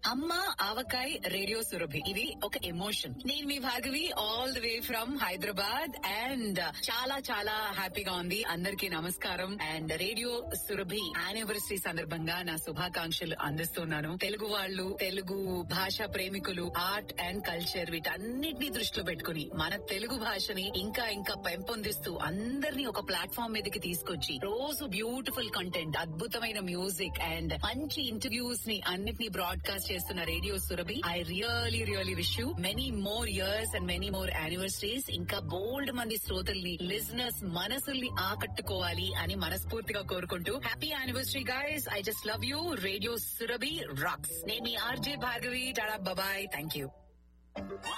అమ్మ ఆవకాయ్ రేడియో సురభి ఇది ఒక ఎమోషన్ నేను మీ Bhargavi all the way from Hyderabad and చాలా చాలా హ్యాపీగా ఉంది అందరికీ నమస్కారం అండ్ రేడియో సురభి యానివర్సరీ సందర్భంగా నా శుభాకాంక్షలు అందిస్తున్నాను తెలుగు వాళ్ళు తెలుగు భాష ప్రేమికులు ఆర్ట్ అండ్ కల్చర్ వీటన్నిటిని దృష్టిలో పెట్టుకుని మన తెలుగు భాషని ఇంకా ఇంకా పెంపొందిస్తూ అందరినీ ఒక ప్లాట్ఫామ్ మీదకి తీసుకొచ్చి రోజు బ్యూటిఫుల్ కంటెంట్ అద్భుతమైన మ్యూజిక్ అండ్ మంచి ఇంటర్వ్యూస్ ని అన్నిటినీ బ్రాడ్కాస్ట్ చేస్తున్న radio Surabhi I really really wish you many more years and many more anniversaries ఇంకా బోల్డ్ మంది శ్రోతల్ని లిజనర్స్ మనసుల్ని ఆకట్టుకోవాలి అని మనస్ఫూర్తిగా కోరుకుంటూ happy anniversary guys I just love you radio Surabhi rocks నేను మీ ఆర్జే భార్గవి టాడా బాబాయ్ థ్యాంక్ యూ